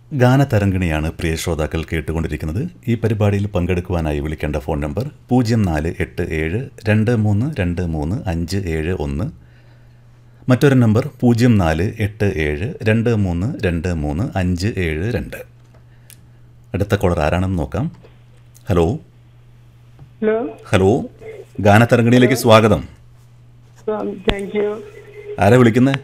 ഗാനതരംഗിണിയാണ് പ്രിയ ശ്രോതാക്കൾ കേട്ടുകൊണ്ടിരിക്കുന്നത് ഈ പരിപാടിയിൽ പങ്കെടുക്കുവാനായി വിളിക്കേണ്ട ഫോൺ നമ്പർ പൂജ്യം നാല് എട്ട് ഏഴ് രണ്ട് മൂന്ന് രണ്ട് മൂന്ന് അഞ്ച് ഏഴ് ഒന്ന് മറ്റൊരു നമ്പർ പൂജ്യം നാല് എട്ട് ഏഴ് രണ്ട് മൂന്ന് രണ്ട് മൂന്ന് അഞ്ച് ഏഴ് രണ്ട് അടുത്ത കോളർ ആരാണെന്ന് നോക്കാം ഹലോ ഹലോ ഹലോ ഗാനതരംഗിണിയിലേക്ക് സ്വാഗതം താങ്ക് യു ആരാ വിളിക്കുന്നത്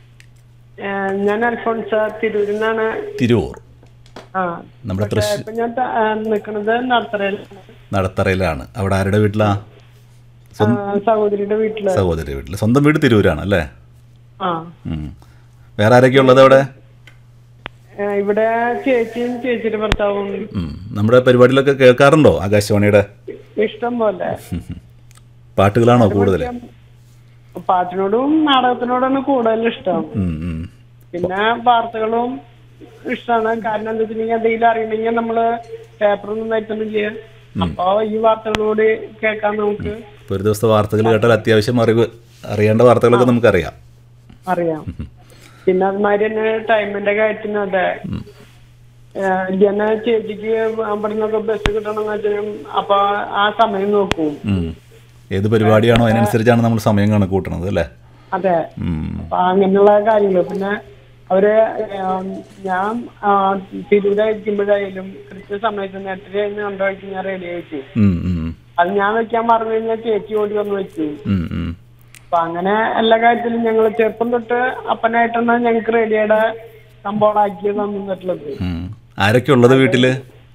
ഞാൻ അൽഫോൺസ തിരൂരിൽ നിന്നാണ് തിരൂർ ആ നമ്മുടെ പക്ഷേ തൃശ്ശൂർ ഇപ്പൊ ഞാൻ ത- ആ, നിക്കണത് നടത്തറയിലാണ് നടത്തറയിലാണ് അവിടെ ആരുടെ വീട്ടിലാ ആ, സഹോദരിയുടെ വീട്ടില് സഹോദരി വീട്ടിൽ സ്വന്തം വീട് തിരൂരാണ് അല്ലേ ആ ഉം. വേറെ ആരൊക്കെയാ ഉള്ളത് അവിടെ ഏ, ഇവിടെ ചേച്ചിയും ചേച്ചിയുടെ ഭർത്താവും ഉം. നമ്മുടെ പരിപാടിയിലൊക്കെ കേൾക്കാറുണ്ടോ ആകാശവാണിയുടെ ഇഷ്ടം പോലെ പാട്ടുകളാണോ കൂടുതൽ പാട്ടിനോടും നാടകത്തിനോടാണ് കൂടുതൽ ഇഷ്ടം ഉം, ഉം. പിന്നെ വാർത്തകളും ഇഷ്ടമാണ് കാരണം എന്താ വെച്ചിട്ടുണ്ടെങ്കിൽ എന്തെങ്കിലും അറിയണമെങ്കിൽ നമ്മള് പേപ്പറൊന്നും വരുത്തുന്നില്ല അപ്പൊ ഈ വാർത്തകളോട് കേൾക്കാൻ നമുക്ക് ഇപ്പൊ ഒരു ദിവസത്തെ വാർത്തകൾ കേട്ടാൽ അത്യാവശ്യം അറിവ് അറിയേണ്ട വാർത്തകളൊക്കെ നമുക്കറിയാം അറിയാം പിന്നെ അതുമാതിരി തന്നെ ടൈമിന്റെ കാര്യത്തിനും അതെ ഇങ്ങനെ ചേച്ചിക്ക് അവിടെ നിന്നൊക്കെ ബസ് കിട്ടണമെന്ന് വെച്ചാൽ അപ്പൊ ആ സമയം നോക്കും ഉം. ഏത് പരിപാടിയാണോ അതിനനുസരിച്ചാണ് നമ്മൾ സമയം കണക്കൂട്ടണത് അല്ലേ അതെ ഉം. അപ്പൊ അങ്ങനെയുള്ള കാര്യങ്ങൾ പിന്നെ അവര് ഏം, ഞാൻ ആ, തിരൂരായിരിക്കുമ്പോഴായാലും കൃത്യസമയത്ത് നേരത്തെ കണ്ടു വെച്ച് ഞാൻ റെഡി ആയിട്ട് ഉം, ഉം. അത് ഞാൻ വെക്കാൻ മറന്നു കഴിഞ്ഞാൽ ചേച്ചി ഓടി വന്ന് വെച്ചു ഉം, ഉം. അപ്പൊ അങ്ങനെ എല്ലാ കാര്യത്തിലും ഞങ്ങൾ ചെറുപ്പം തൊട്ട് അപ്പനായിട്ടാണ് ഞങ്ങൾക്ക് റേഡിയോയുടെ സംഭവമാക്കി തന്നിട്ടുള്ളത് ഉം. ആരൊക്കെ ഉള്ളത് വീട്ടില്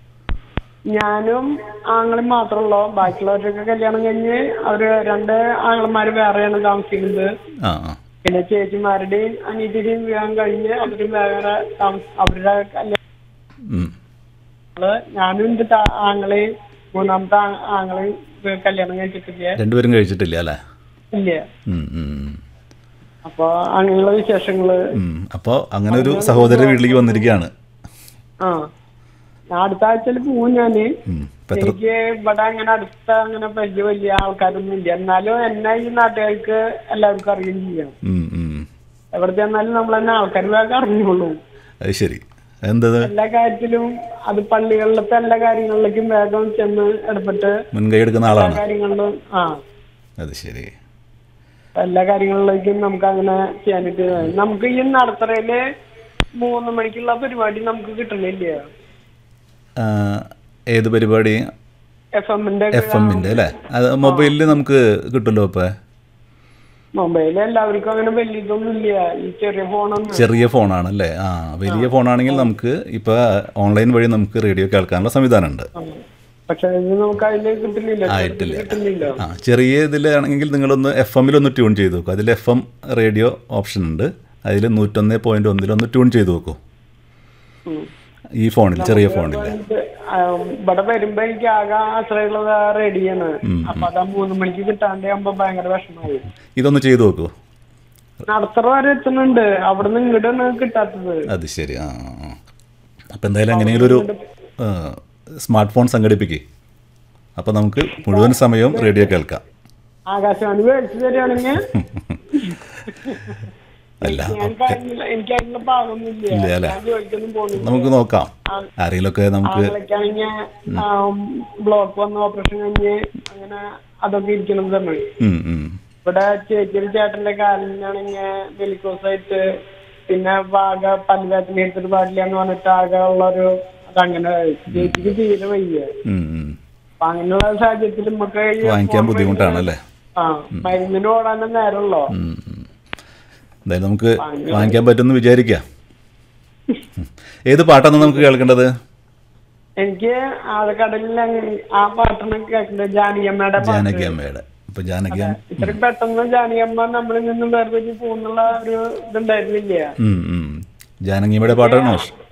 ഞാനും ആങ്ങളും മാത്രമുള്ളൂ ബാക്കിയുള്ളവരൊക്കെ കല്യാണം കഴിഞ്ഞ് അവര് രണ്ട് ആങ്ങളമാര് വേറെയാണ് താമസിക്കുന്നത് ആ ആ പിന്നെ ചേച്ചിമാരുടെയും അനിയത്തിയുടെയും വിവാഹം കഴിഞ്ഞ് അവരും വേറെ താമസ അവരുടെ കല്യാണം ഉം. ഞാനും എന്റെ താ- ആങ്ങളെയും മൂന്നാമത്തെ ആ- ആങ്ങളെയും കല്യാണം കഴിച്ചിട്ടില്ല രണ്ടുപേരും കഴിച്ചിട്ടില്ല അല്ലേ ഇല്ല ഉം, ഉം. അപ്പൊ അങ്ങനെയുള്ള വിശേഷങ്ങള് ഉം. അപ്പോൾ അങ്ങനെ ഒരു സഹോദരന്റെ വീട്ടിലേക്ക് വന്നിരിക്കുകയാണ് ആ ഞാൻ അടുത്ത ആഴ്ചയിൽ പോവും ഞാന് ഉം. ഇപ്പൊ എത്ര എനിക്ക് ഇവിടെ അങ്ങനെ അടുത്ത അങ്ങനെ വലിയ വലിയ ആൾക്കാരൊന്നും ഇല്ല എന്നാലും എന്നെ ഈ നാട്ടുകാർക്ക് എല്ലാവർക്കും അറിയുകയും ചെയ്യാം ഉം, ഉം. എവിടെ ചെന്നാലും നമ്മൾ തന്നെ ആൾക്കാർ വേഗം അറിഞ്ഞോളൂ അത് ശരി എന്തത് എല്ലാ കാര്യത്തിലും അത് പള്ളികളിലത്തെ എല്ലാ കാര്യങ്ങളിലേക്കും വേഗം ചെന്ന് ഇടപെട്ട് മുൻകൈ എടുക്കുന്ന എല്ലാ ആളാണ് കാര്യങ്ങളിലും ആ അത് ശരി എല്ലാ കാര്യങ്ങളിലേക്കും നമുക്ക് അങ്ങനെ ചെയ്യാനായിട്ട് നമുക്ക് ഈ നടത്തറയില് മൂന്ന് മണിക്കുള്ള പരിപാടി നമുക്ക് കിട്ടണില്ല ആ, ഏത് പരിപാടി എഫ് എമ്മിന്റെ എഫ് എമ്മിൻ്റെ അല്ലേ അത് മൊബൈലിൽ നമുക്ക് കിട്ടുമല്ലോ ഇപ്പോൾ മൊബൈലിൽ എല്ലാവർക്കും അങ്ങനെ വലിയ ഇതൊന്നും ഇല്ല ഈ ചെറിയ ഫോണൊന്നും ചെറിയ ഫോണാണല്ലേ ആ വലിയ ഫോണാണെങ്കിൽ നമുക്ക് ഇപ്പോൾ ഓൺലൈൻ വഴി നമുക്ക് റേഡിയോ കേൾക്കാനുള്ള സംവിധാനമുണ്ട് ആ. പക്ഷെ ഇത് നമുക്ക് അതില് കിട്ടുന്നില്ല ആയിട്ടില്ല. കിട്ടുന്നില്ല ആ ചെറിയ ഇതിലാണെങ്കിൽ നിങ്ങളൊന്ന് എഫ് എമ്മിലൊന്ന് ട്യൂൺ ചെയ്ത് നോക്കൂ അതിൽ എഫ് എം റേഡിയോ ഓപ്ഷൻ ഉണ്ട് അതിൽ നൂറ്റൊന്ന് പോയിന്റ് ഒന്നിലൊന്ന് ട്യൂൺ ചെയ്ത് നോക്കൂ ഉം. ഈ ഫോണിൽ ചെറിയ ഫോണിൽ ഇത്, ആ, ഇവിടെ വരുമ്പോ എനിക്ക് ആകെ ആശ്രയമുള്ളത് റെഡിയാണ് അപ്പൊ അതാ മൂന്ന് മണിക്ക് കിട്ടാണ്ട് ആകുമ്പോ ഭയങ്കര വിഷമായി ഇതൊന്ന് ചെയ്ത് നോക്കൂ നടത്തറ വരെ എത്തുന്നുണ്ട് അവിടെ നിന്ന് ഇങ്ങോട്ടാണ് കിട്ടാത്തത് അത് ശരി ആ അപ്പം എന്തായാലും എങ്ങനെയെങ്കിലും ഒരു സ്മാർട്ട് ഫോൺ സംഘടിപ്പിക്കേ അപ്പോൾ നമുക്ക് മുഴുവൻ സമയവും റേഡിയോ കേൾക്കാം ആകാശവാണി മേടിച്ചു തരികയാണെങ്കിൽ അല്ല എനിക്ക് അതിനുള്ള- എനിക്ക് അതിനുള്ള പാകമൊന്നുമില്ല ഇല്ല അല്ലേ? ഞാൻ ജോലിക്കൊന്നും പോകുന്നില്ല നമുക്ക് നോക്കാം ആരെങ്കിലുമൊക്കെ നമുക്ക് ആങ്ങളൊക്കെയാണെങ്കിൽ ബ്ലോക്ക് വന്ന് ഓപ്പറേഷൻ കഴിഞ്ഞ് അങ്ങനെ അതൊക്കെ ഇരിക്കണം തന്നെ ഉം, ഉം. ഇവിടെ ചേച്ചിയുടെ ചേട്ടന്റെ കാലിനാണെങ്കിൽ വെലിക്കോസ് ആയിട്ട് പിന്നെ ആകെ പല്ലുവേദന എടുത്തിട്ട് പാടില്ല എന്ന് പറഞ്ഞിട്ട് ആകെ ഉള്ളൊരു അതങ്ങനെ ചേച്ചിക്ക് തീരെ വയ്യ ഉം, ഉം. അപ്പൊ അങ്ങനെയുള്ള സാഹചര്യത്തിൽ നമുക്ക് ഈ വാങ്ങിക്കാൻ ബുദ്ധിമുട്ടാണല്ലേ ആ മരുന്നിന് ഓടാനും നേരമുള്ളോ ഉം, ഉം. എന്തായാലും നമുക്ക് വാങ്ങിക്കാൻ പറ്റുമെന്ന് വിചാരിക്കാം ഉം. ഏത് പാട്ടാണ് നമുക്ക് കേൾക്കേണ്ടത് എനിക്ക് ആഴക്കടലിൽ ആ പാട്ടാണ് കേൾക്കുന്നത് ജാനിയമ്മയുടെ പാട്ട് ജാനകി അമ്മയുടെ ഇപ്പൊ ജാനകി അമ്മ ഇത്രയും പെട്ടെന്ന് ജാനിയമ്മ നമ്മളിൽ നിന്നും വേർപിരിഞ്ഞ് പോകുന്നുള്ള ഒരു ഇതുണ്ടായിരുന്നില്ല ഉം, ഉം. ജാനകിയമ്മയുടെ പാട്ടാണോ ഇഷ്-